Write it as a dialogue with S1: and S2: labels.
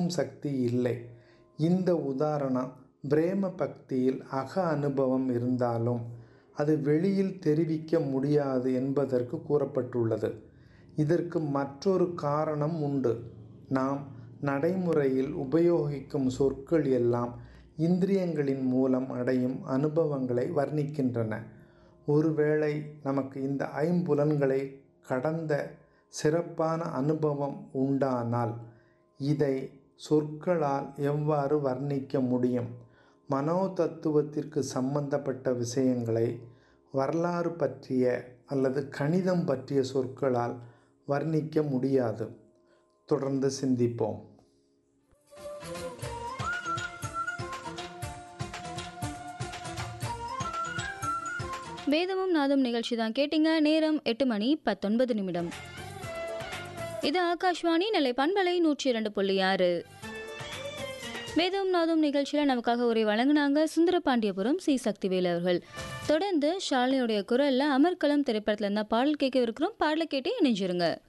S1: பேசும் சக்தி இல்லை இந்த உதாரணம் பிரேம பக்தியில் அக அனுபவம் இருந்தாலும் அது வெளியில் தெரிவிக்க முடியாது என்பதற்கு கூறப்பட்டுள்ளது இதற்கு மற்றொரு காரணம் உண்டு நாம் நடைமுறையில் உபயோகிக்கும் சொற்கள் எல்லாம் இந்திரியங்களின் மூலம் அடையும் அனுபவங்களை வர்ணிக்கின்றன ஒருவேளை நமக்கு இந்த ஐம்புலன்களை கடந்த சிறப்பான அனுபவம் உண்டானால் இதை சொற்களால் எவ்வாறு வர்ணிக்க முடியும் மனோ தத்துவத்திற்கு சம்பந்தப்பட்ட விஷயங்களை வரலாறு பற்றிய அல்லது கணிதம் பற்றிய சொற்களால் வர்ணிக்க முடியாது தொடர்ந்து சிந்திப்போம்
S2: வேதமும் நாதம் நிகழ்ச்சி தான் கேட்டீங்க நேரம் எட்டு மணி பத்தொன்பது நிமிடம் இது ஆகாஷ்வாணி நிலை பண்பலை நூற்றி இரண்டு புள்ளி ஆறு வேதம் நாதம் நிகழ்ச்சியில் நமக்காக உரை வழங்கினாங்க சுந்தரபாண்டியபுரம் சி சக்திவேல் அவர்கள் தொடர்ந்து ஷாலினியுடைய குரல்ல அமர்கலம் திரைப்படத்துல இருந்தா பாடல் கேட்க இருக்கிறோம் பாடலை கேட்டே இணைஞ்சிருங்க